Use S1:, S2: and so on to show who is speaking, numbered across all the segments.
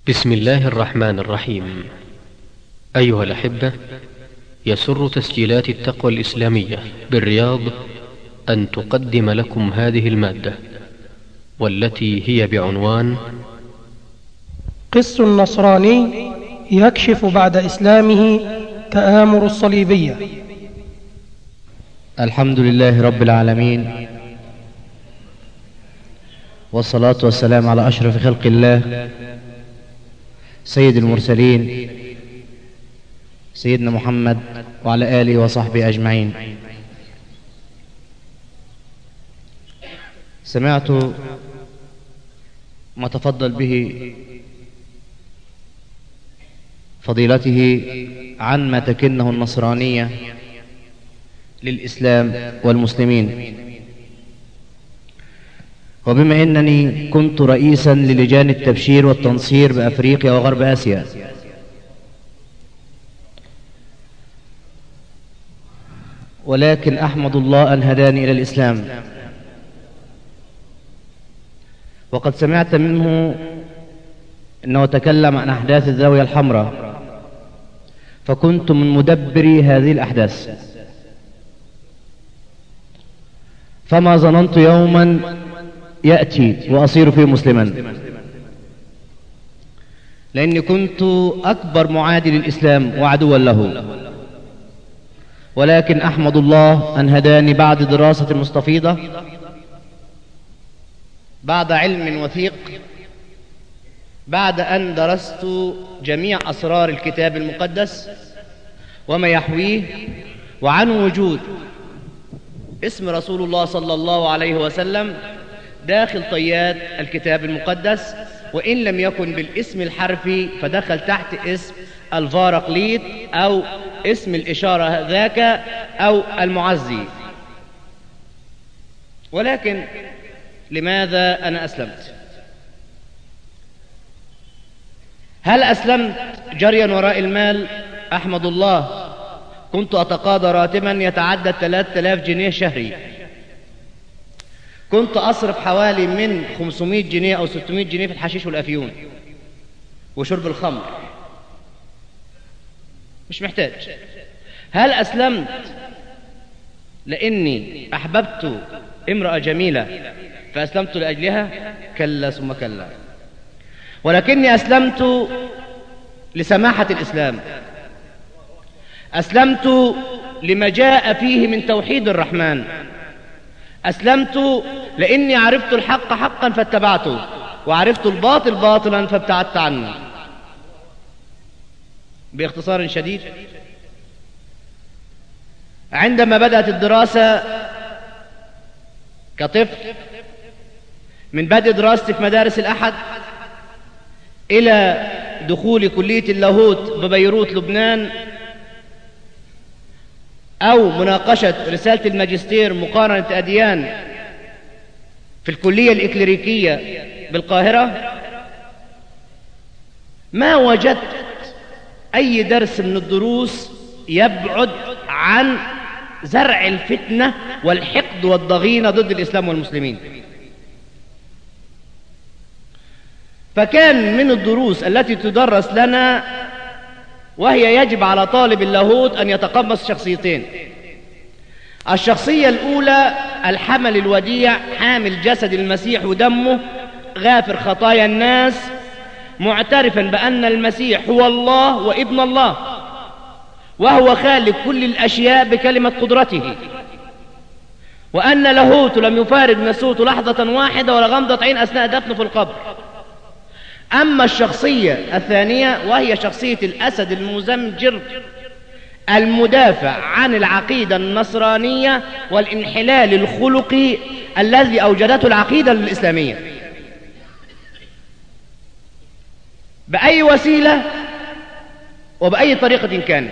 S1: بسم الله الرحمن الرحيم أيها الأحبة يسر تسجيلات التقوى الإسلامية بالرياض أن تقدم لكم هذه المادة والتي هي بعنوان
S2: قس النصراني يكشف بعد إسلامه تآمر الصليبية
S3: الحمد لله رب العالمين والصلاة والسلام على أشرف خلق الله سيد المرسلين سيدنا محمد وعلى آله وصحبه أجمعين سمعت ما تفضل به فضيلته عن ما تكنه النصرانية للإسلام والمسلمين وبما أنني كنت رئيسا للجان التبشير والتنصير بأفريقيا وغرب آسيا ولكن أحمد الله أن هداني إلى الإسلام وقد سمعت منه أنه تكلم عن أحداث الزاوية الحمراء فكنت من مدبري هذه الأحداث فما ظننت يوما يأتي وأصير فيه مسلما لأني كنت أكبر معادي للإسلام وعدوا له ولكن أحمد الله أن هداني بعد دراسة مستفيضة بعد علم وثيق بعد أن درست جميع أسرار الكتاب المقدس وما يحويه وعن وجود اسم رسول الله صلى الله عليه وسلم داخل طيات الكتاب المقدس وإن لم يكن بالاسم الحرفي فدخل تحت اسم الفارقليط أو اسم الإشارة ذاك أو المعزي ولكن لماذا أنا أسلمت هل أسلمت جريا وراء المال أحمد الله كنت أتقاضى راتبا يتعدى 3000 جنيه شهري كنت أصرف حوالي من 500 جنيه أو 600 جنيه في الحشيش والأفيون وشرب الخمر مش محتاج هل أسلمت لأني أحببت امرأة جميلة فأسلمت لأجلها كلا ثم كلا ولكني أسلمت لسماحة الإسلام أسلمت لما جاء فيه من توحيد الرحمن أسلمت لأني عرفت الحق حقا فاتبعته وعرفت الباطل باطلا فابتعدت عنه باختصار شديد عندما بدأت الدراسة كطفل من بدء دراستي في مدارس الأحد إلى دخول كلية اللاهوت ببيروت لبنان أو مناقشة رسالة الماجستير مقارنة أديان في الكلية الإكليريكية بالقاهرة ما وجدت أي درس من الدروس يبعد عن زرع الفتنة والحقد والضغينة ضد الإسلام والمسلمين فكان من الدروس التي تدرس لنا وهي يجب على طالب اللاهوت أن يتقمص شخصيتين الشخصية الأولى الحمل الوديع حامل جسد المسيح ودمه غافر خطايا الناس معترفا بأن المسيح هو الله وابن الله وهو خالق كل الأشياء بكلمة قدرته وأن لاهوت لم يفارق نسوت لحظة واحدة ولا غمضة عين أثناء دفنه في القبر أما الشخصية الثانية وهي شخصية الأسد المزمجر المدافع عن العقيدة النصرانية والانحلال الخلقي الذي أوجدته العقيدة الإسلامية بأي وسيلة وبأي طريقة كانت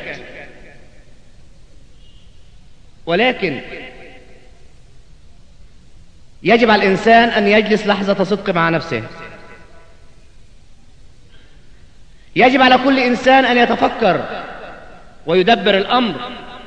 S3: ولكن يجب على الإنسان أن يجلس لحظة صدق مع نفسه يجب على كل إنسان أن يتفكر ويدبر الأمر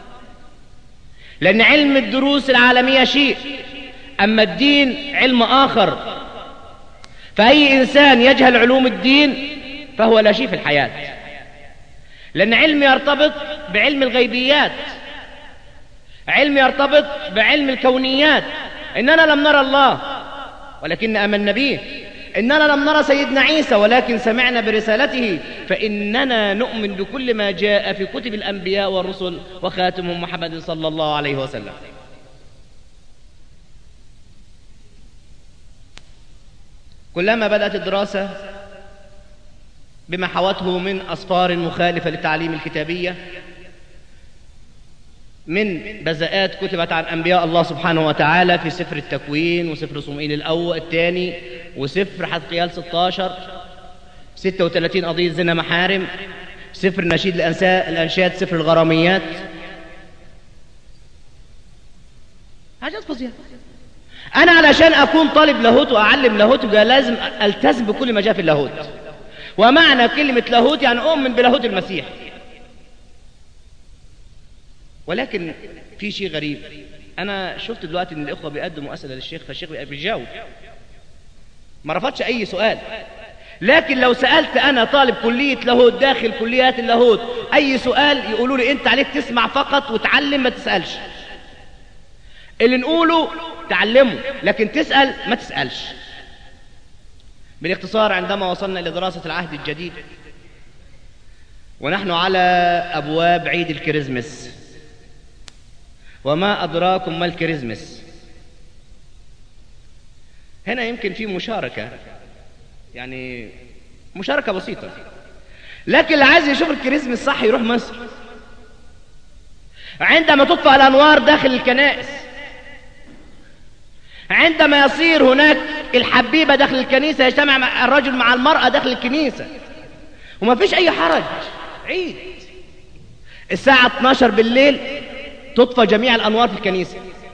S3: لأن علم الدروس العالمية شيء أما الدين علم آخر فأي إنسان يجهل علوم الدين فهو لا شيء في الحياة لأن علم يرتبط بعلم الغيبيات علم يرتبط بعلم الكونيات إننا لم نرى الله ولكن آمنا به إننا لم نرى سيدنا عيسى ولكن سمعنا برسالته فإننا نؤمن بكل ما جاء في كتب الأنبياء والرسل وخاتمهم محمد صلى الله عليه وسلم كلما بدأت الدراسة بما حوته من أصفار مخالفة للتعليم الكتابية من بذاءات كتبت عن أنبياء الله سبحانه وتعالى في سفر التكوين وسفر صموئيل الأول الثاني وسفر حزقيال 16 36 قضية زنا محارم سفر نشيد الأنشاد سفر الغراميات حاجات فظيعة أنا علشان أكون طالب لاهوت وأعلم لاهوت يبقى لازم ألتزم بكل ما جاء في اللاهوت ومعنى كلمة لاهوت يعني أؤمن بلاهوت المسيح ولكن في شيء غريب أنا شفت دلوقتي إن الإخوة بيقدموا أسئلة للشيخ فالشيخ بيجاوب ما رفضش أي سؤال لكن لو سألت أنا طالب كلية لاهوت داخل كليات اللاهوت أي سؤال يقولوا لي أنت عليك تسمع فقط وتعلم ما تسألش اللي نقوله تعلمه لكن تسأل ما تسألش بالاختصار عندما وصلنا إلى دراسة العهد الجديد ونحن على أبواب عيد الكريزمس وما أدراكم ما الكريزمس هنا يمكن في مشاركة يعني مشاركة بسيطة لكن اللي عايز يشوف الكريزمس صح يروح مصر عندما تطفأ الأنوار داخل الكنائس عندما يصير هناك الحبيبة داخل الكنيسة يجتمع الرجل مع المرأة داخل الكنيسة وما فيش أي حرج عيد الساعة 12 بالليل تطفى جميع الأنوار في الكنيسة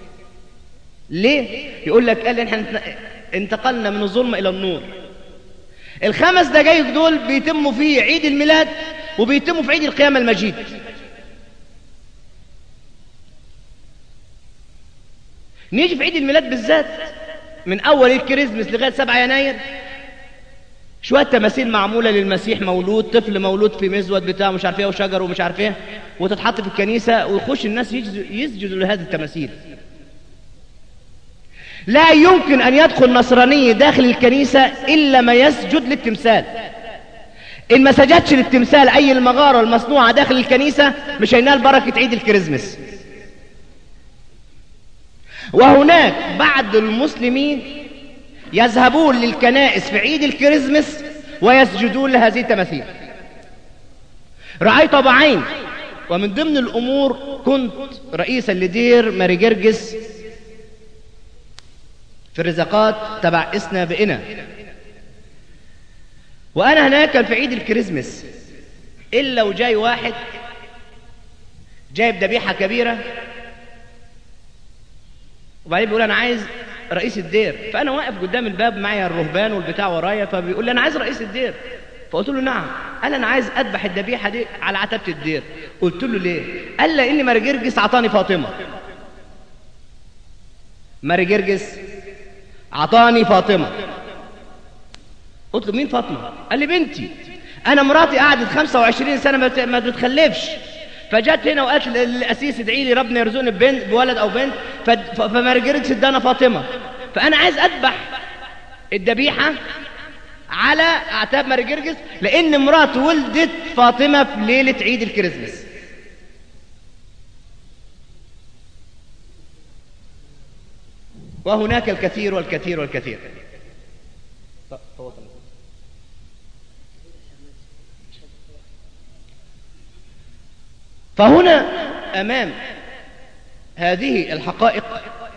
S3: ليه؟ يقول لك قال احنا انتقلنا من الظلمة إلى النور الخمس دقايق دول بيتموا فيه عيد الميلاد وبيتموا في عيد القيامة المجيد نيجي في عيد الميلاد بالذات من أول الكريسماس لغاية 7 يناير شوية تماثيل معمولة للمسيح مولود طفل مولود في مزود بتاع مش عارف ايه وشجر ومش عارف ايه وتتحط في الكنيسة ويخش الناس يسجدوا لهذه التماثيل لا يمكن أن يدخل نصراني داخل الكنيسة إلا ما يسجد للتمثال إن ما سجدش للتمثال أي المغارة المصنوعة داخل الكنيسة مش هينال بركة عيد الكريسماس وهناك بعض المسلمين يذهبون للكنائس في عيد الكريسماس ويسجدون لهذه التماثيل رأيت بعين ومن ضمن الأمور كنت رئيسا لدير ماري جرجس في الرزاقات تبع إسنا بإنا وأنا هناك كان في عيد الكريسماس إلا وجاي واحد جايب ذبيحة كبيرة وبعدين بيقول أنا عايز رئيس الدير فأنا واقف قدام الباب معايا الرهبان والبتاع ورايا فبيقول لي أنا عايز رئيس الدير فقلت له نعم قال أنا عايز أذبح الذبيحة دي على عتبة الدير قلت له ليه قال لي إن ماري جرجس أعطاني فاطمة ماري جرجس أعطاني فاطمة قلت له مين فاطمة قال لي بنتي أنا مراتي قعدت 25 سنة ما بتخلفش فجت هنا وقالت للأسيس ادعي لي ربنا يرزقني ببنت بولد أو بنت فما رجعتش ادانا فاطمة فأنا عايز أذبح الذبيحة على أعتاب ماري جرجس لأن مراته ولدت فاطمة في ليلة عيد الكريسماس وهناك الكثير والكثير والكثير فهنا أمام هذه الحقائق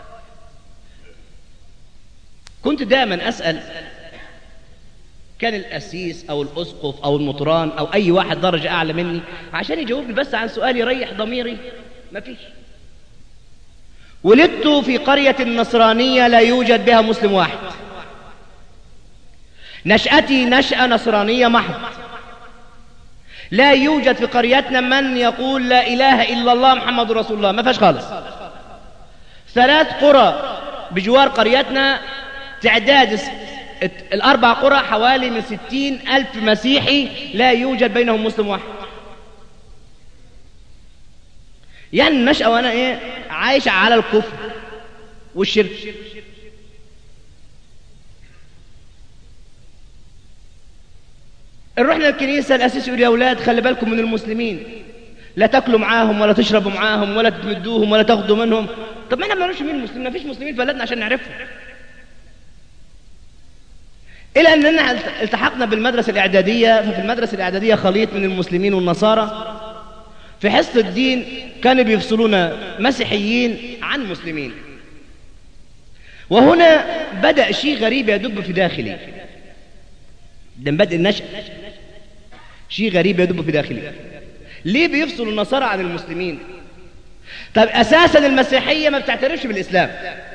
S3: كنت دائما أسأل كان الأسيس أو الأسقف أو المطران أو أي واحد درجة أعلى مني عشان يجاوبني بس عن سؤال يريح ضميري ما فيش ولدت في قرية نصرانية لا يوجد بها مسلم واحد نشأتي نشأة نصرانية محض لا يوجد في قريتنا من يقول لا إله إلا الله محمد رسول الله ما فيش خالص ثلاث قرى بجوار قريتنا تعداد الت- الأربع قرى حوالي من ستين ألف مسيحي لا يوجد بينهم مسلم واحد يعني النشأة وأنا إيه عايش على الكفر والشرك رحنا الكنيسة الأسيس يقول يا أولاد خلي بالكم من المسلمين لا تاكلوا معاهم ولا تشربوا معاهم ولا تمدوهم ولا تاخدوا منهم طب ما احنا ما نعرفش مين المسلمين ما فيش مسلمين في بلدنا عشان نعرفهم إلى أننا التحقنا بالمدرسة الإعدادية ففي المدرسة الإعدادية خليط من المسلمين والنصارى في حصة الدين كانوا بيفصلون مسيحيين عن مسلمين وهنا بدأ شيء غريب يدب في داخلي ده من بدء النشأ شيء غريب يدب في داخلي ليه بيفصلوا النصارى عن المسلمين طب أساسا المسيحية ما بتعترفش بالإسلام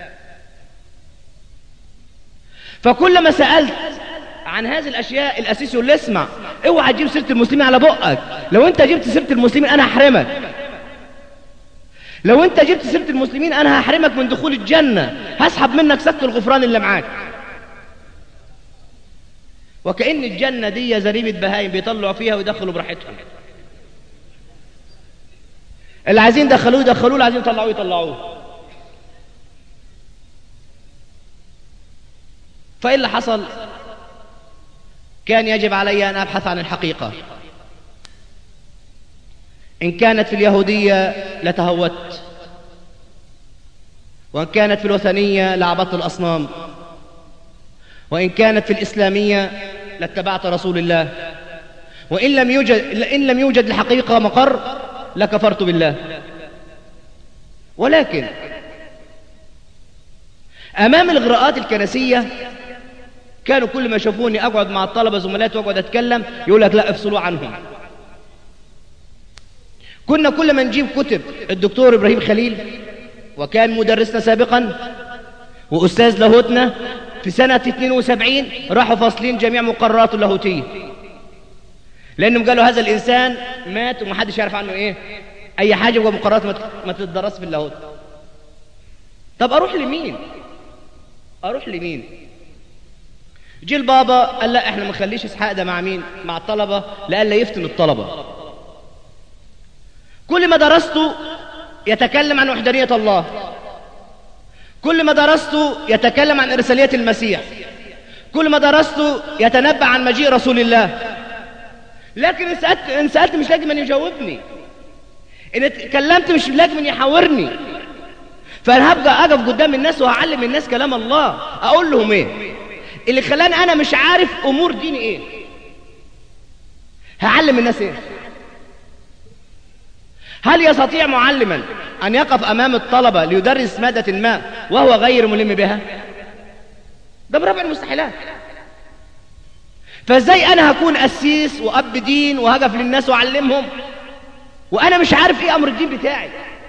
S3: فكلما سألت عن هذه الأشياء الأسيس يقول لي اسمع اوعى تجيب سيرة المسلمين على بقك لو أنت جبت سيرة المسلمين أنا هحرمك لو أنت جبت سيرة المسلمين أنا هحرمك من دخول الجنة هسحب منك سك الغفران اللي معاك وكأن الجنة دي زريبة بهايم بيطلعوا فيها ويدخلوا براحتهم اللي عايزين يدخلوه يدخلوه اللي عايزين يطلعوه يطلعوه فإيه اللي حصل كان يجب علي أن أبحث عن الحقيقة إن كانت في اليهودية لتهوت وإن كانت في الوثنية لعبدت الأصنام وإن كانت في الإسلامية لاتبعت رسول الله وإن لم يوجد إن لم يوجد الحقيقة مقر لكفرت بالله ولكن أمام الإغراءات الكنسية كانوا كل ما يشوفوني أقعد مع الطلبة زملاتي وأقعد أتكلم يقول لك لا افصلوا عنهم كنا كل ما نجيب كتب الدكتور إبراهيم خليل وكان مدرسنا سابقا وأستاذ لاهوتنا في سنة 72 راحوا فاصلين جميع مقرراته اللاهوتية لأنهم قالوا هذا الإنسان مات ومحدش يعرف عنه إيه أي حاجة جوه مقررات ما تت- ما تتدرس في اللاهوت طب أروح لمين أروح لمين جه البابا قال لا احنا ما نخليش اسحاق ده مع مين مع الطلبة لألا يفتن الطلبة كل ما درسته يتكلم عن وحدانية الله كل ما درسته يتكلم عن إرسالية المسيح كل ما درسته يتنبأ عن مجيء رسول الله لكن إن سألت, إن سألت مش لاقي من يجاوبني إن اتكلمت مش لاقي من يحاورني فأنا هبقى أقف قدام الناس وهعلم الناس كلام الله أقول لهم إيه اللي خلاني أنا مش عارف أمور ديني إيه هعلم الناس إيه هل يستطيع معلما أن يقف أمام الطلبة ليدرس مادة ما وهو غير ملم بها ده بربع المستحيلات فازاي انا هكون قسيس واب دين وهقف للناس واعلمهم وانا مش عارف ايه امر الدين بتاعي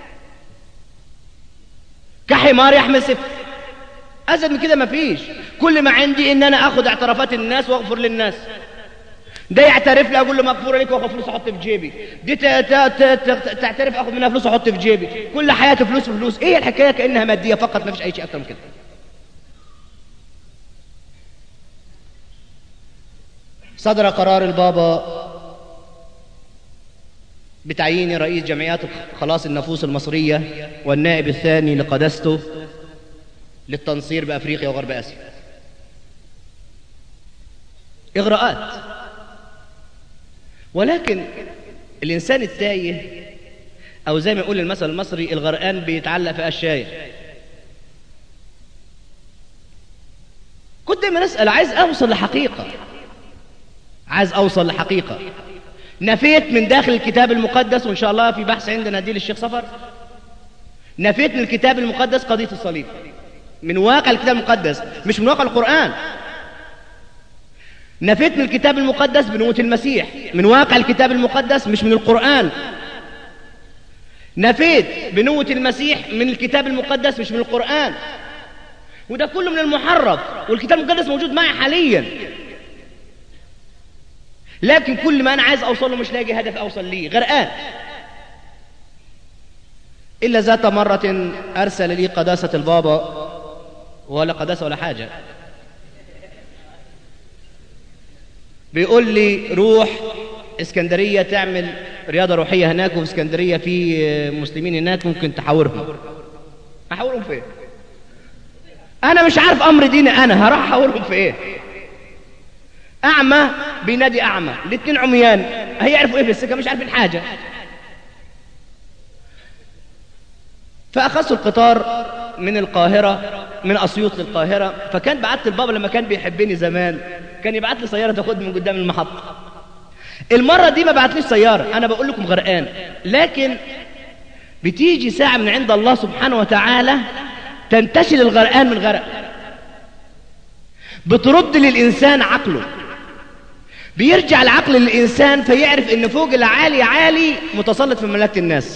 S3: كحمار يحمل سفر ازيد من كده مفيش كل ما عندي ان انا اخد اعترافات الناس واغفر للناس ده يعترف لي اقول له مغفور عليك واخد فلوس احط في جيبي دي ت- ت- ت- ت- تعترف اخد منها فلوس احط في جيبي كل حياتي فلوس في فلوس ايه الحكايه كانها ماديه فقط مفيش اي شيء اكتر من كده صدر قرار البابا بتعيين رئيس جمعيات خلاص النفوس المصرية والنائب الثاني لقدسته للتنصير بأفريقيا وغرب آسيا إغراءات ولكن الإنسان التايه أو زي ما يقول المثل المصري الغرقان بيتعلق في قشاية كنت دايما أسأل عايز أوصل لحقيقة عايز أوصل لحقيقة نفيت من داخل الكتاب المقدس وإن شاء الله في بحث عندنا دي للشيخ صفر نفيت من الكتاب المقدس قضية الصليب من واقع الكتاب المقدس مش من واقع القرآن نفيت من الكتاب المقدس بنوة المسيح من واقع الكتاب المقدس مش من القرآن نفيت بنوة المسيح من الكتاب المقدس مش من القرآن وده كله من المحرف والكتاب المقدس موجود معي حاليا لكن كل ما انا عايز اوصل له مش لاقي هدف اوصل ليه غرقان الا ذات مره ارسل لي قداسه البابا ولا قداسه ولا حاجه بيقول لي روح اسكندرية تعمل رياضة روحية هناك وفي اسكندرية في مسلمين هناك ممكن تحاورهم أحاورهم في إيه؟ أنا مش عارف أمر ديني أنا هروح أحاورهم في إيه؟ أعمى بينادي أعمى الاتنين عميان هيعرفوا إيه في السكة مش عارفين حاجة فأخذت القطار من القاهرة من أسيوط للقاهرة فكان بعت البابا لما كان بيحبني زمان كان يبعت لي سيارة تاخدني من قدام المحطة المرة دي ما بعتليش سيارة أنا بقول لكم غرقان لكن بتيجي ساعة من عند الله سبحانه وتعالى تنتشل الغرقان من غرق بترد للإنسان عقله بيرجع العقل للإنسان فيعرف إن فوق العالي عالي متسلط في مملكة الناس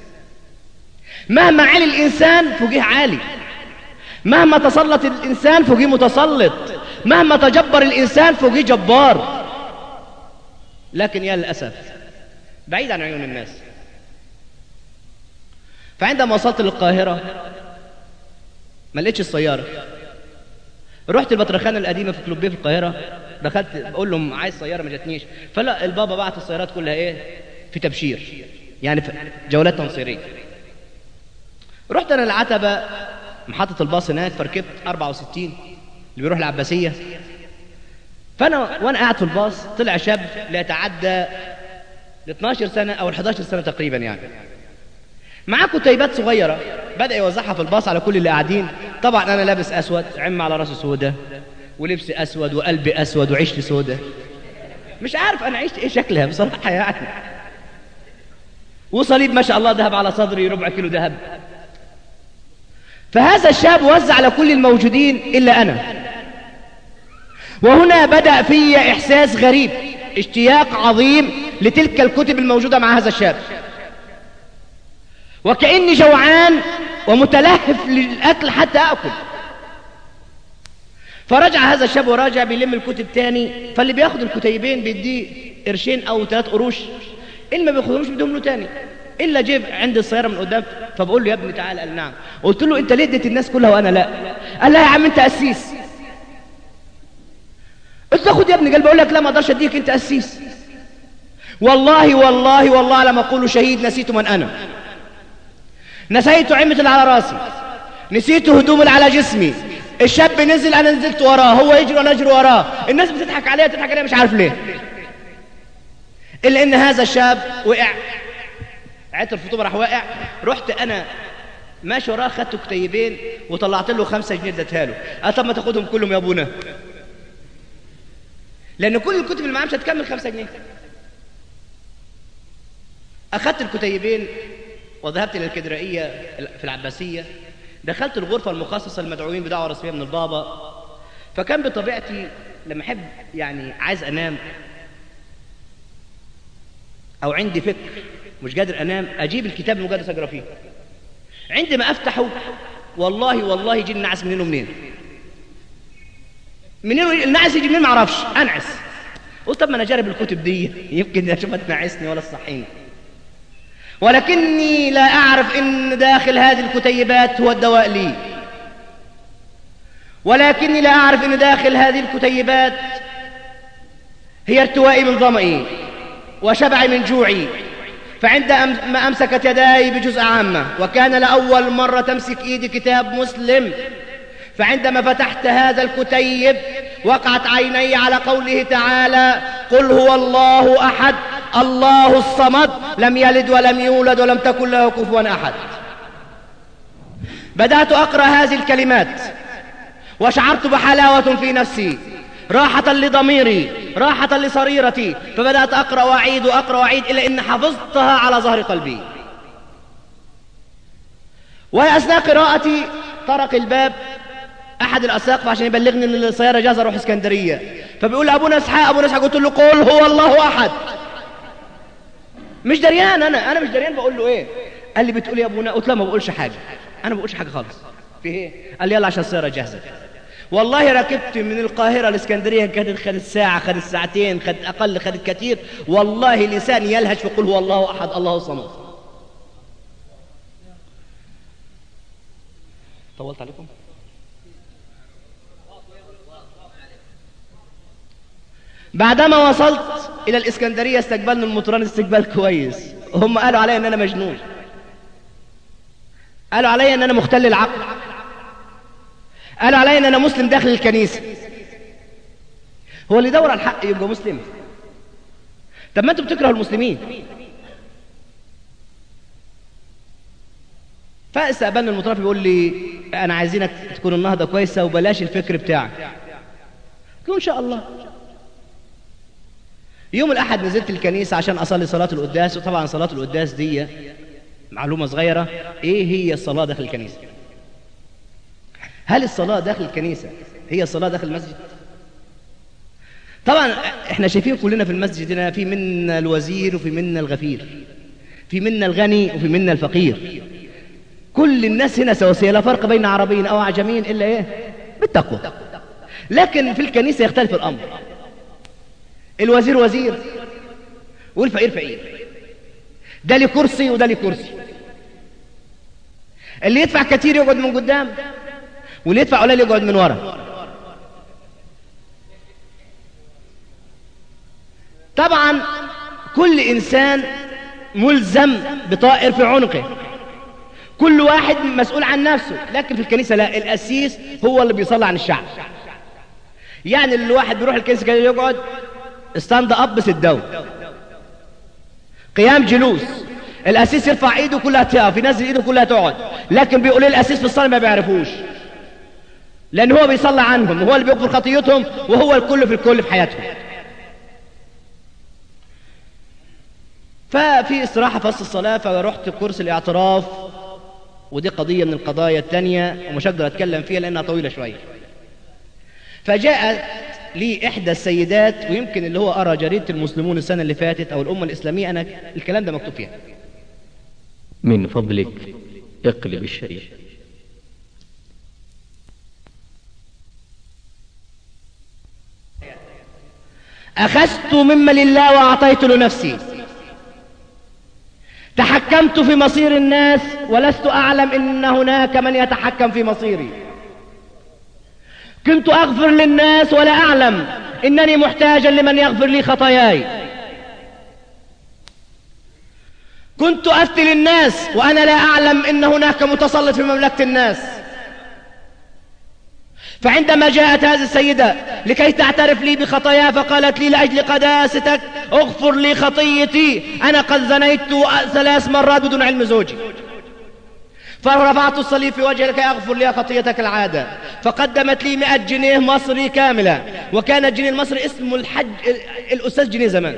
S3: مهما علي الإنسان فوقيه عالي مهما تسلط الإنسان فوقيه متسلط مهما تجبر الإنسان فوقيه جبار لكن يا للأسف بعيد عن عيون الناس فعندما وصلت للقاهرة ما لقيتش السيارة رحت البطرخانة القديمة في كلوبيه في القاهرة دخلت بقول لهم عايز سيارة ما جاتنيش فلا البابا بعت السيارات كلها ايه في تبشير يعني في جولات تنصيرية رحت انا العتبة محطة الباص هناك فركبت 64 اللي بيروح العباسية فانا وانا قاعد في الباص طلع شاب لا يتعدى ال 12 سنة او ال 11 سنة تقريبا يعني معاه كتيبات صغيرة بدأ يوزعها في الباص على كل اللي قاعدين طبعا انا لابس اسود عم على راسي سودة ولبسي اسود وقلبي اسود وعيشتي سودة مش عارف انا عشت ايه شكلها بصراحة يعني وصليب ما شاء الله ذهب على صدري ربع كيلو ذهب فهذا الشاب وزع على كل الموجودين إلا أنا وهنا بدأ في إحساس غريب اشتياق عظيم لتلك الكتب الموجودة مع هذا الشاب وكأني جوعان ومتلهف للأكل حتى أكل فرجع هذا الشاب وراجع بيلم الكتب تاني فاللي بياخد الكتيبين بيديه قرشين أو ثلاث قروش اللي ما بياخدهمش بيديهم له تاني الا جيب عند السياره من قدام فبقول له يا ابني تعال قال نعم قلت له انت ليه اديت الناس كلها وانا لا قال لا يا عم انت قسيس قلت له خد يا ابني قال بقول لك لا ما اقدرش اديك انت قسيس والله والله والله على ما اقول شهيد نسيت من انا نسيت عمة اللي على راسي نسيت هدوم اللي على جسمي الشاب نزل انا نزلت وراه هو يجري وانا اجري وراه الناس بتضحك عليا تضحك عليا مش عارف ليه الا ان هذا الشاب وقع عطر الفطوبة راح واقع رحت انا ماشي وراه خدت كتيبين وطلعت له خمسة جنيه اديتها له قال طب ما تاخدهم كلهم يا ابونا لان كل الكتب اللي معاه مش هتكمل خمسة جنيه اخدت الكتيبين وذهبت الى الكدرائية في العباسية دخلت الغرفة المخصصة للمدعوين بدعوة رسمية من البابا فكان بطبيعتي لما احب يعني عايز انام او عندي فكر مش قادر انام اجيب الكتاب المقدس اقرا فيه عندما افتحه والله والله يجي النعس منين ومنين منين النعس يجي منين ما اعرفش انعس قلت طب ما انا اجرب الكتب دي يمكن اشوفها تنعسني ولا تصحيني ولكني لا اعرف ان داخل هذه الكتيبات هو الدواء لي ولكني لا اعرف ان داخل هذه الكتيبات هي ارتوائي من ظمئي وشبعي من جوعي فعندما أمسكت يداي بجزء عامة وكان لأول مرة تمسك إيدي كتاب مسلم فعندما فتحت هذا الكتيب وقعت عيني على قوله تعالى قل هو الله أحد الله الصمد لم يلد ولم يولد ولم تكن له كفوا أحد بدأت أقرأ هذه الكلمات وشعرت بحلاوة في نفسي راحة لضميري راحة لصريرتي فبدأت أقرأ وأعيد وأقرأ وأعيد إلا إن حفظتها على ظهر قلبي وأثناء قراءتي طرق الباب أحد الأساقف عشان يبلغني إن السيارة جاهزة أروح اسكندرية فبيقول أبونا إسحاق أبونا إسحاق قلت له قول هو الله أحد مش دريان أنا أنا مش دريان بقول له إيه قال لي بتقول يا أبونا قلت له ما بقولش حاجة أنا ما بقولش حاجة خالص في إيه قال لي يلا عشان السيارة جاهزة والله ركبت من القاهرة لإسكندرية كانت خدت ساعة خدت ساعتين خدت أقل خدت كثير والله لساني يلهج فقل هو الله أحد الله الصمد طولت عليكم بعدما وصلت إلى الإسكندرية استقبلني المطران استقبال كويس هم قالوا علي أن أنا مجنون قالوا علي أن أنا مختل العقل قالوا علي أن أنا مسلم داخل الكنيسة هو اللي يدور على الحق يبقى مسلم طب ما انتوا بتكرهوا المسلمين فاستقبلنا المترفي بيقول لي انا عايزينك تكون النهضه كويسه وبلاش الفكر بتاعك قلت ان شاء الله يوم الاحد نزلت الكنيسه عشان اصلي صلاه القداس وطبعا صلاه القداس دي معلومه صغيره ايه هي الصلاه داخل الكنيسه هل الصلاه داخل الكنيسه هي الصلاه داخل المسجد طبعا احنا شايفين كلنا في المسجد هنا في منا الوزير وفي منا الغفير في منا الغني وفي منا الفقير كل الناس هنا سواسية لا فرق بين عربيين أو عجمين إلا إيه بالتقوى لكن في الكنيسة يختلف الأمر الوزير وزير والفقير فقير ده لي كرسي وده لي كرسي اللي يدفع كتير يقعد من قدام واللي يدفع قليل يقعد من ورا طبعا كل إنسان ملزم بطائر في عنقه كل واحد مسؤول عن نفسه لكن في الكنيسة لا الأسيس هو اللي بيصلي عن الشعب يعني الواحد بيروح الكنيسة كده يقعد ستاند اب سداون قيام جلوس الأسيس يرفع ايده كلها تقف ينزل ايده كلها تقعد لكن بيقول الأسيس في الصلاة ما بيعرفوش لأن هو بيصلي عنهم وهو اللي بيغفر خطيتهم وهو الكل في الكل في حياتهم ففي استراحة في وسط الصلاة فرحت كورس الاعتراف ودي قضية من القضايا الثانية ومش هقدر أتكلم فيها لأنها طويلة شوية فجاءت لي إحدى السيدات ويمكن اللي هو أرى جريدة المسلمون السنة اللي فاتت أو الأمة الإسلامية أنا الكلام ده مكتوب فيها
S1: من فضلك اقلب الشريف
S3: أخذت مما لله وأعطيت لنفسي تحكمت في مصير الناس ولست أعلم إن هناك من يتحكم في مصيري كنت أغفر للناس ولا أعلم إنني محتاجا لمن يغفر لي خطاياي كنت أفتي للناس وأنا لا أعلم إن هناك متسلط في مملكة الناس فعندما جاءت هذه السيدة لكي تعترف لي بخطاياها فقالت لي لأجل قداستك اغفر لي خطيتي أنا قد زنيت ثلاث مرات بدون علم زوجي فرفعت الصليب في وجهي لكي أغفر لي خطيتك العادة فقدمت لي مئة جنيه مصري كاملة وكان الجنيه المصري اسمه الحج الأستاذ جنيه زمان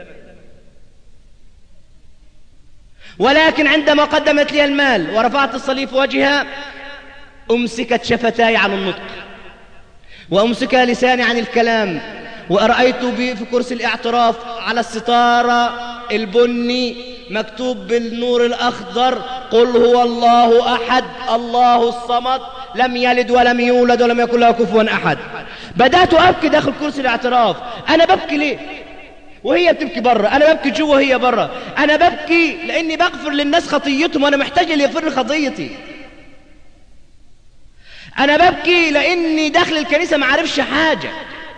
S3: ولكن عندما قدمت لي المال ورفعت الصليب في وجهها أمسكت شفتاي عن النطق وأمسك لساني عن الكلام ورأيت في كرسي الاعتراف على الستارة البني مكتوب بالنور الأخضر قل هو الله أحد الله الصمد لم يلد ولم يولد ولم يكن له كفوا أحد بدأت أبكي داخل كرسي الاعتراف أنا ببكي ليه وهي بتبكي بره أنا ببكي جوه وهي بره أنا ببكي لأني بغفر للناس خطيتهم وأنا محتاج اللي يغفر لي خطيتي أنا ببكي لأني داخل الكنيسة ما عارفش حاجة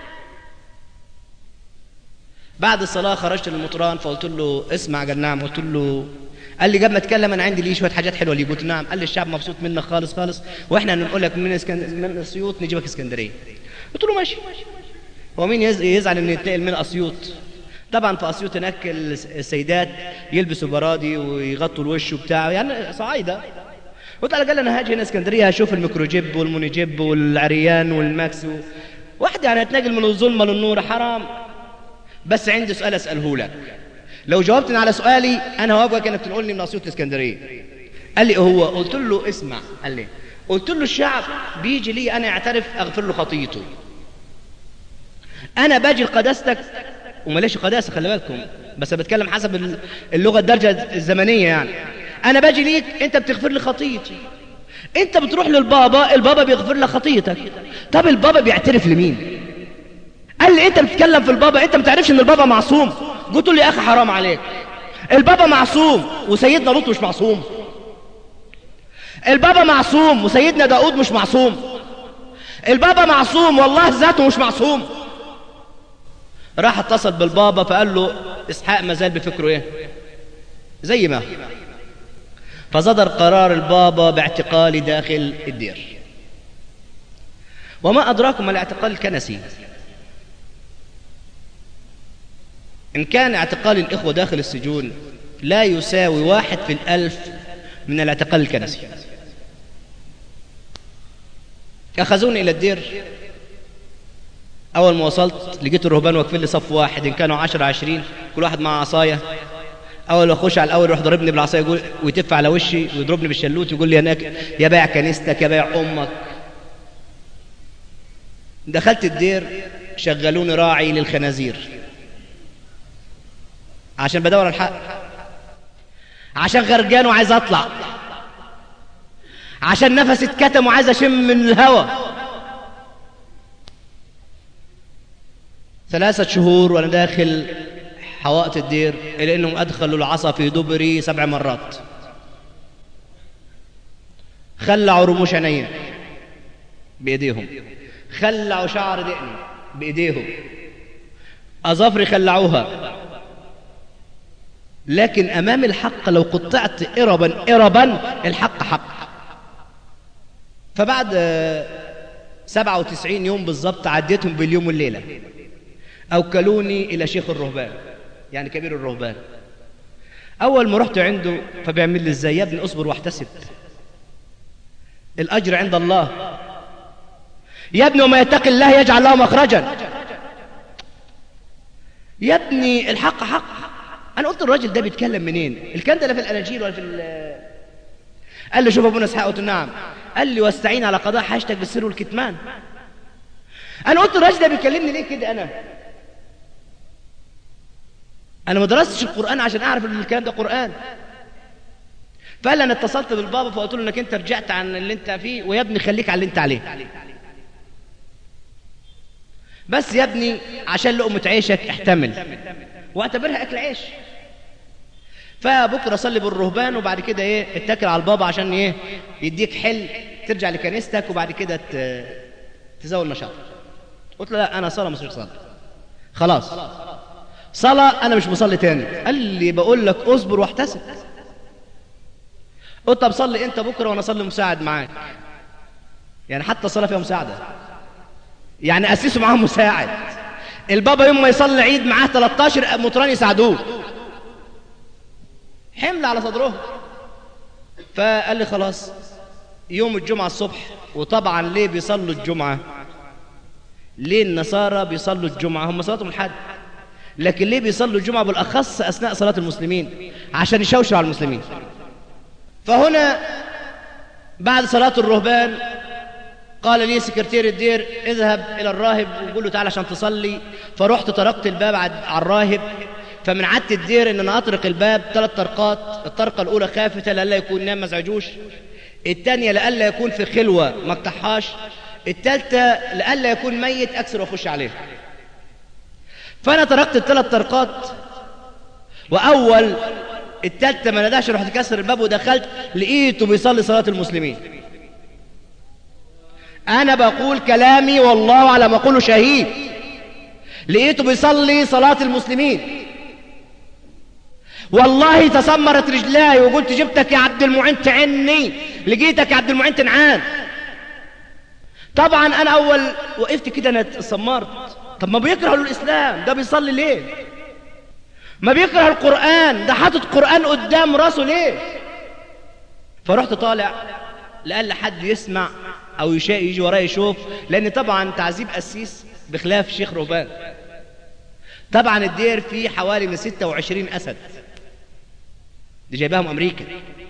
S3: بعد الصلاة خرجت للمطران فقلت له اسمع قال نعم قلت له قال لي قبل ما اتكلم انا عندي ليه شويه حاجات حلوه ليه قلت نعم قال لي الشعب مبسوط منك خالص خالص واحنا هنقول لك من اسكن... من اسيوط نجيبك اسكندريه قلت له ماشي هو مين يز... يزعل ان يتنقل من اسيوط طبعا في اسيوط هناك السيدات يلبسوا برادي ويغطوا الوش وبتاع يعني صعايده قلت له قال انا هاجي هنا اسكندريه هشوف الميكروجيب والمونيجيب والعريان والماكس و... واحد يعني هتنقل من الظلمه للنور حرام بس عندي سؤال اساله لك لو جاوبتني على سؤالي انا هوافقك انك تنقلني من اسيوط لاسكندريه قال لي هو قلت له اسمع قال لي قلت له الشعب بيجي لي انا اعترف اغفر له خطيته انا باجي لقداستك وماليش قداسه خلي بالكم بس بتكلم حسب اللغه الدرجه الزمنيه يعني انا باجي ليك انت بتغفر لي خطيتي انت بتروح للبابا البابا بيغفر لك خطيتك طب البابا بيعترف لمين قال لي انت بتتكلم في البابا انت ما تعرفش ان البابا معصوم قلت له يا اخي حرام عليك البابا معصوم وسيدنا لوط مش معصوم البابا معصوم وسيدنا داود مش معصوم البابا معصوم والله ذاته مش معصوم راح اتصل بالبابا فقال له اسحاق ما زال بفكره ايه زي ما هو. فصدر قرار البابا باعتقالي داخل الدير وما أدراكم ما الاعتقال الكنسي إن كان اعتقال الإخوة داخل السجون لا يساوي واحد في الألف من الاعتقال الكنسي أخذوني إلى الدير أول ما وصلت لقيت الرهبان واقفين لي صف واحد إن كانوا عشرة عشرين كل واحد مع عصاية أول ما أخش على الأول يروح ضربني بالعصاية يقول ويتف على وشي ويضربني بالشلوت ويقول لي أنا يا بايع كنيستك يا بايع أمك دخلت الدير شغلوني راعي للخنازير عشان بدور على الحق عشان غرقان وعايز اطلع عشان نفسي اتكتم وعايز اشم من الهواء ثلاثة شهور وانا داخل حوائط الدير الى انهم ادخلوا العصا في دبري سبع مرات خلعوا رموش عينيا بايديهم خلعوا شعر دقني بايديهم اظافري خلعوها لكن امام الحق لو قطعت اربا اربا الحق حق فبعد سبعة وتسعين يوم بالضبط عديتهم باليوم والليلة أوكلوني إلى شيخ الرهبان يعني كبير الرهبان أول ما رحت عنده فبيعمل لي إزاي يا ابني أصبر واحتسب الأجر عند الله يا ابني وما يتقي الله يجعل له مخرجا يا ابني الحق حق انا قلت الراجل ده بيتكلم منين الكلام ده لا في الاناجيل ولا في ال قال لي شوف ابونا اسحاق قلت له نعم قال لي واستعين على قضاء حاجتك بالسر والكتمان انا قلت الراجل ده بيكلمني ليه كده انا انا ما درستش القران عشان اعرف ان الكلام ده قران فقال انا اتصلت بالبابا فقلت له انك انت رجعت عن اللي انت فيه ويا ابني خليك على اللي انت عليه بس يا ابني عشان لقمة عيشك احتمل واعتبرها اكل عيش فبكره صلي بالرهبان وبعد كده ايه اتكل على البابا عشان ايه يديك حل ترجع لكنيستك وبعد كده ت- تزود نشاط قلت له لا انا صلاه مش صلاه خلاص صلاه انا مش بصلي تاني قال لي بقول لك اصبر واحتسب قلت طب صلي انت بكره وانا اصلي مساعد معاك يعني حتى الصلاه فيها مساعده يعني اسسوا معاهم مساعد البابا يوم ما يصلي عيد معاه 13 مطران يساعدوه حمل على صدرهم فقال لي خلاص يوم الجمعة الصبح وطبعا ليه بيصلوا الجمعة ليه النصارى بيصلوا الجمعة هم صلاتهم الحد لكن ليه بيصلوا الجمعة بالأخص أثناء صلاة المسلمين عشان يشوشوا على المسلمين فهنا بعد صلاة الرهبان قال لي سكرتير الدير اذهب إلى الراهب وقول له تعالى عشان تصلي فرحت طرقت الباب على على الراهب فمن عادة الدير ان انا اطرق الباب ثلاث طرقات الطرقة الاولى خافتة لألا يكون نام مزعجوش الثانية لألا يكون في خلوة ما اقطعهاش الثالثة لألا يكون ميت اكسر واخش عليه فانا طرقت الثلاث طرقات واول الثالثة ما نداش رحت كسر الباب ودخلت لقيته بيصلي صلاة المسلمين انا بقول كلامي والله على ما اقوله شهيد لقيته بيصلي صلاة المسلمين والله تسمرت رجلاي وقلت جبتك يا عبد المعين تعني لقيتك يا عبد المعين تنعان طبعا انا اول وقفت كده انا اتسمرت طب ما بيكرهوا الاسلام ده بيصلي ليه ما بيكره القرآن ده حاطط قرآن قدام راسه ليه فرحت طالع لألا حد يسمع أو يشاء يجي ورايا يشوف لأن طبعا تعذيب قسيس بخلاف شيخ رهبان طبعا الدير فيه حوالي من 26 أسد دي جايباهم أمريكا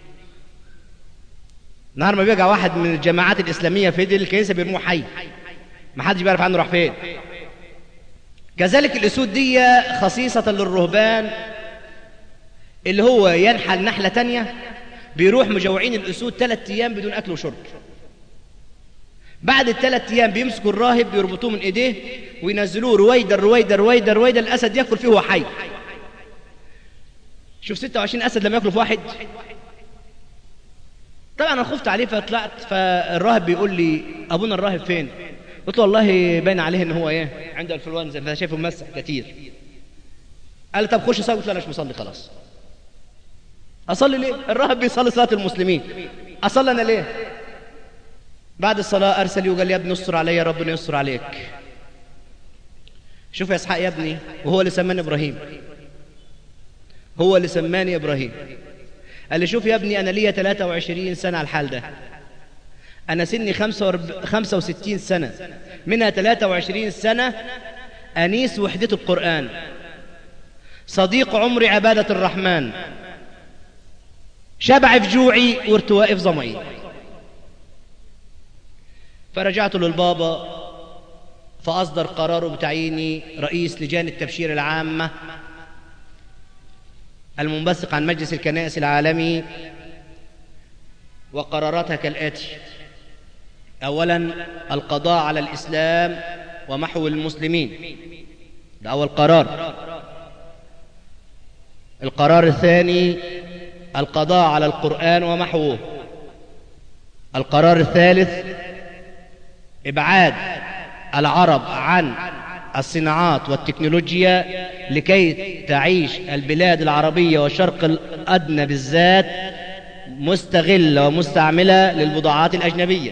S3: نهار ما بيجي واحد من الجماعات الإسلامية في دي الكنيسة بيرموه حي ما حدش بيعرف عنه راح فين كذلك الأسود دي خصيصة للرهبان اللي هو ينحل نحلة تانية بيروح مجوعين الأسود ثلاث أيام بدون أكل وشرب بعد الثلاث أيام بيمسكوا الراهب بيربطوه من إيديه وينزلوه رويدا رويدا رويدا رويدا الأسد يأكل فيه وهو حي شوف 26 أسد لما يأكلوا في واحد طبعا أنا خفت عليه فطلعت فالراهب بيقول لي أبونا الراهب فين قلت له والله باين عليه ان هو ايه عنده انفلونزا فانا شايفه ممسح كتير قال لي طب خش صلي قلت له انا مش مصلي خلاص اصلي ليه الراهب بيصلي صلاه المسلمين اصلي انا ليه بعد الصلاه ارسل لي وقال لي يا ابني استر عليا ربنا يستر عليك شوف يا اسحاق يا ابني وهو اللي سماني ابراهيم هو اللي سماني ابراهيم قال لي شوف يا ابني انا ليا 23 سنه على الحال ده انا سني 65 سنه منها 23 سنه انيس وحده القران صديق عمري عباده الرحمن شبع في جوعي وارتوائي في ظمئي فرجعت للبابا فأصدر قراره بتعييني رئيس لجان التبشير العامة المنبثق عن مجلس الكنائس العالمي وقراراتها كالآتي أولا القضاء على الإسلام ومحو المسلمين ده أول قرار القرار الثاني القضاء على القرآن ومحوه القرار الثالث إبعاد العرب عن الصناعات والتكنولوجيا لكي تعيش البلاد العربية والشرق الأدنى بالذات مستغلة ومستعملة للبضاعات الأجنبية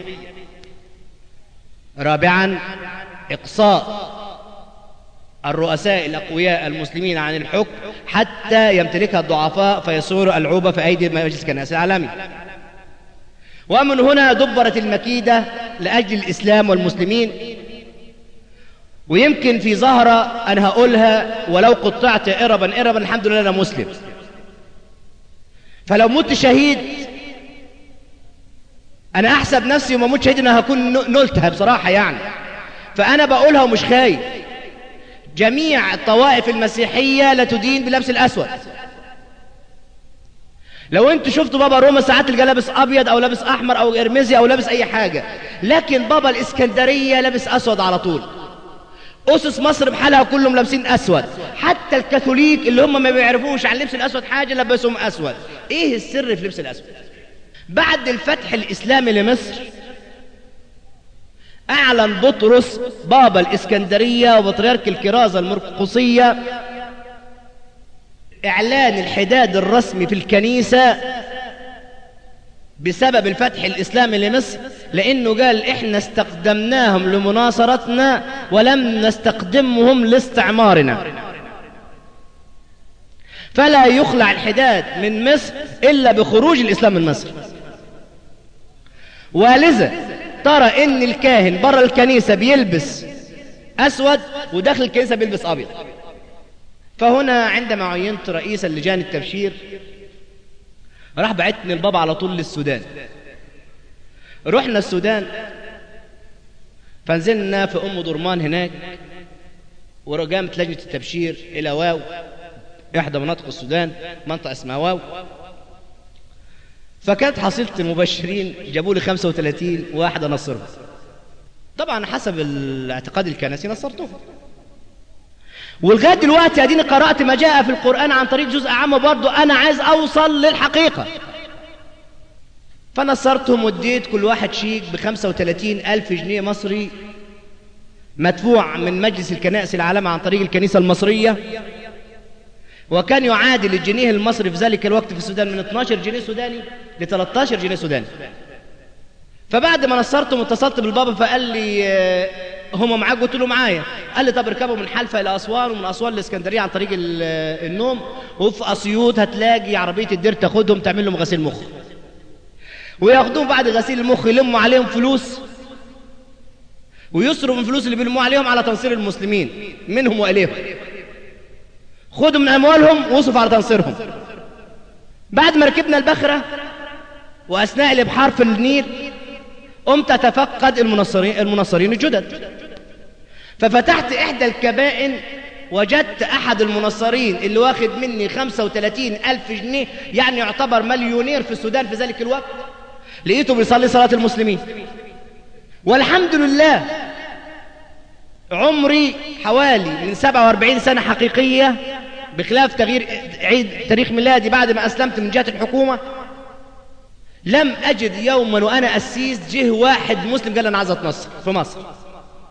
S3: رابعا إقصاء الرؤساء الأقوياء المسلمين عن الحكم حتى يمتلكها الضعفاء فيصيروا العوبة في أيدي مجلس الكنائس العالمي ومن هنا دبرت المكيدة لأجل الإسلام والمسلمين ويمكن في زهرة أنا هقولها ولو قطعت إربا إربا الحمد لله أنا مسلم فلو مت شهيد أنا أحسب نفسي وما مت شهيد أنا هكون نلتها بصراحة يعني فأنا بقولها ومش خايف جميع الطوائف المسيحية لا تدين بلبس الأسود لو انتوا شفتوا بابا روما ساعات تلقى لابس ابيض او لابس احمر او ارمزي او لابس اي حاجه لكن بابا الاسكندريه لابس اسود على طول اسس مصر بحالها كلهم لابسين اسود حتى الكاثوليك اللي هم ما بيعرفوش عن لبس الاسود حاجه لبسهم اسود ايه السر في لبس الاسود بعد الفتح الاسلامي لمصر اعلن بطرس بابا الاسكندريه وبطريرك الكرازه المرقصيه اعلان الحداد الرسمي في الكنيسه بسبب الفتح الإسلامي لمصر لأنه قال إحنا استخدمناهم لمناصرتنا ولم نستخدمهم لاستعمارنا فلا يخلع الحداد من مصر إلا بخروج الإسلام من مصر ولذا ترى إن الكاهن برا الكنيسة بيلبس أسود وداخل الكنيسة بيلبس أبيض فهنا عندما عينت رئيسا لجان التبشير راح بعتني البابا على طول للسودان رحنا السودان فنزلنا في ام درمان هناك ورجامت لجنه التبشير الى واو احدى مناطق السودان منطقه اسمها واو فكانت حصيله المبشرين جابوا لي 35 واحد انصرهم طبعا حسب الاعتقاد الكنسي نصرتهم ولغايه دلوقتي اديني قرات ما جاء في القران عن طريق جزء عام برضه انا عايز اوصل للحقيقه فنصرتهم واديت كل واحد شيك ب 35 ألف جنيه مصري مدفوع من مجلس الكنائس العالمي عن طريق الكنيسة المصرية وكان يعادل الجنيه المصري في ذلك الوقت في السودان من 12 جنيه سوداني ل 13 جنيه سوداني فبعد ما نصرتهم اتصلت بالبابا فقال لي هم معاك قلت له معايا قال لي طب اركبوا من حلفة إلى أسوان ومن أسوان لإسكندرية عن طريق النوم وفي أسيوط هتلاقي عربية الدير تاخدهم تعمل لهم غسيل مخ وياخدوهم بعد غسيل المخ يلموا عليهم فلوس ويصرفوا من الفلوس اللي بيلموا عليهم على تنصير المسلمين منهم وإليهم خدوا من أموالهم وصرفوا على تنصيرهم بعد ما ركبنا البخرة وأثناء الإبحار في النيل قمت أتفقد المنصرين, المنصرين الجدد ففتحت إحدى الكبائن وجدت أحد المنصرين اللي واخد مني 35 ألف جنيه يعني يعتبر مليونير في السودان في ذلك الوقت لقيته بيصلي صلاة المسلمين والحمد لله عمري حوالي من 47 سنة حقيقية بخلاف تغيير عيد تاريخ ميلادي بعد ما أسلمت من جهة الحكومة لم أجد يوما وأنا أسيس جه واحد مسلم قال أنا عايز أتنصر في مصر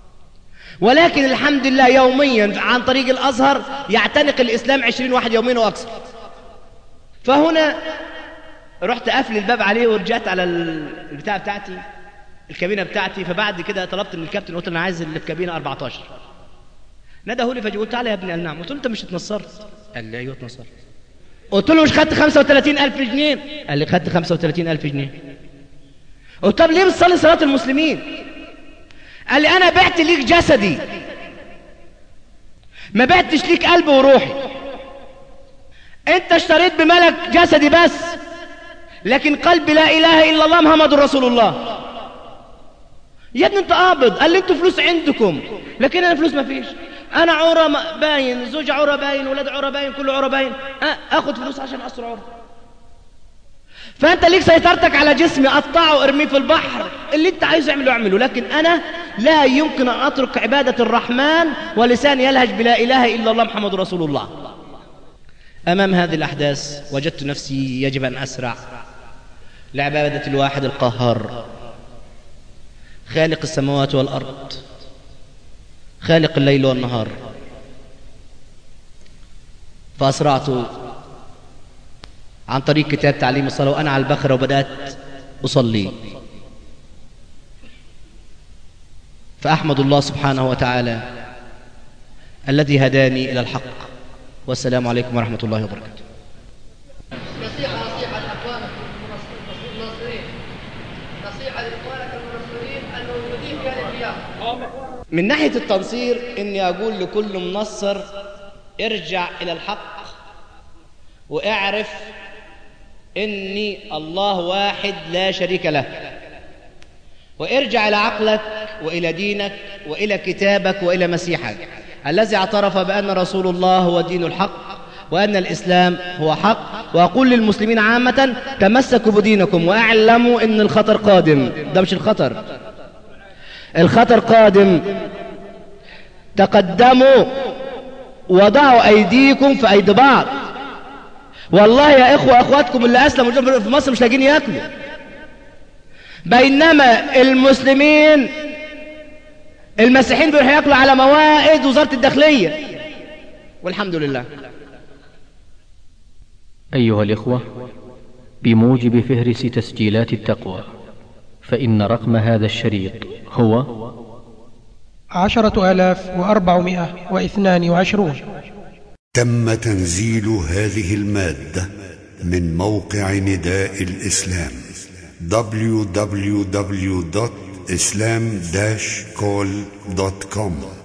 S3: ولكن الحمد لله يوميا عن طريق الأزهر يعتنق الإسلام عشرين واحد يوميا وأكثر فهنا رحت قافل الباب عليه ورجعت على البتاع بتاعتي الكابينة بتاعتي فبعد كده طلبت من الكابتن قلت له انا عايز اللي في كابينة 14 نده لي فجأة قلت تعالى يا ابني قال نعم قلت له انت مش اتنصرت قال لي ايوه اتنصرت قلت له مش خدت 35000 جنيه قال لي خدت 35000 جنيه قلت طب ليه بتصلي صلاة المسلمين قال لي انا بعت ليك جسدي ما بعتش ليك قلبي وروحي انت اشتريت بملك جسدي بس لكن قلبي لا اله الا الله محمد رسول الله يا ابني انت قابض قال لي انتوا فلوس عندكم لكن انا فلوس ما فيش انا عورة باين زوج عورة باين ولاد عورة باين كله عورة باين اخد فلوس عشان اسر عورة فانت ليك سيطرتك على جسمي قطعه ارميه في البحر اللي انت عايزه اعمله اعمله لكن انا لا يمكن ان اترك عبادة الرحمن ولساني يلهج بلا اله الا الله محمد رسول الله امام هذه الاحداث وجدت نفسي يجب ان اسرع لعبادة الواحد القهار خالق السماوات والأرض خالق الليل والنهار فأسرعت عن طريق كتاب تعليم الصلاة وأنا على البخرة وبدأت أصلي فأحمد الله سبحانه وتعالى الذي هداني إلى الحق والسلام عليكم ورحمة الله وبركاته
S4: نصيحة نصيحة لإخوانك المنصرين نصيحة لإخوانك المنصرين الموجودين في هذه الرياض
S3: من ناحية التنصير إني أقول لكل منصر ارجع إلى الحق واعرف إني الله واحد لا شريك له وارجع إلى عقلك وإلى دينك وإلى كتابك وإلى مسيحك الذي اعترف بأن رسول الله هو دين الحق وأن الإسلام هو حق وأقول للمسلمين عامة تمسكوا بدينكم وأعلموا أن الخطر قادم ده مش الخطر الخطر قادم تقدموا وضعوا أيديكم في أيدي بعض والله يا إخوة أخواتكم اللي أسلموا في مصر مش لاقين يأكلوا بينما المسلمين المسيحيين بيروحوا ياكلوا على موائد وزارة الداخلية والحمد لله
S1: أيها الإخوة بموجب فهرس تسجيلات التقوى فإن رقم هذا الشريط هو
S2: عشرة آلاف وأربعمائة واثنان وعشرون
S5: تم تنزيل هذه المادة من موقع نداء الإسلام www.islam-call.com